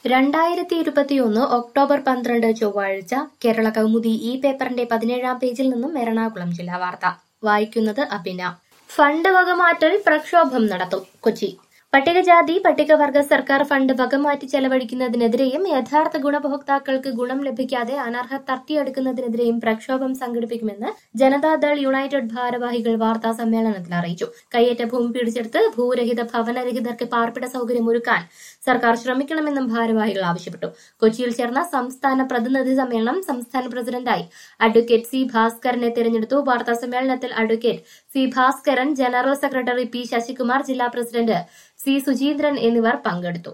രണ്ടായിരത്തി ഇരുപത്തിയൊന്ന് ഒക്ടോബർ പന്ത്രണ്ട് ചൊവ്വാഴ്ച കേരള കൗമുദി ഈ പേപ്പറിന്റെ പതിനേഴാം പേജിൽ നിന്നും എറണാകുളം ജില്ലാ വാർത്ത വായിക്കുന്നത് അഭിന ഫണ്ട് വകമാറ്റൽ പ്രക്ഷോഭം നടത്തും കൊച്ചി പട്ടികജാതി പട്ടികവർഗ സർക്കാർ ഫണ്ട് വകമാറ്റി ചെലവഴിക്കുന്നതിനെതിരെയും യഥാർത്ഥ ഗുണഭോക്താക്കൾക്ക് ഗുണം ലഭിക്കാതെ അനർഹ തട്ടിയെടുക്കുന്നതിനെതിരെയും പ്രക്ഷോഭം സംഘടിപ്പിക്കുമെന്ന് ജനതാദൾ യുണൈറ്റഡ് ഭാരവാഹികൾ വാർത്താ സമ്മേളനത്തിൽ അറിയിച്ചു കയ്യേറ്റ ഭൂമി പിടിച്ചെടുത്ത് ഭൂരഹിത ഭവനരഹിതർക്ക് പാർപ്പിട സൗകര്യം ഒരുക്കാൻ സർക്കാർ ശ്രമിക്കണമെന്നും ഭാരവാഹികൾ ആവശ്യപ്പെട്ടു കൊച്ചിയിൽ ചേർന്ന സംസ്ഥാന പ്രതിനിധി സമ്മേളനം സംസ്ഥാന പ്രസിഡന്റായി അഡ്വക്കേറ്റ് സി ഭാസ്കരനെ തെരഞ്ഞെടുത്തു വാർത്താ സമ്മേളനത്തിൽ advocate C Bhaskaran general secretary P Sasikumar ജില്ലാ പ്രസിഡന്റ് സി സുചീന്ദ്രൻ എന്നിവർ പങ്കെടുത്തു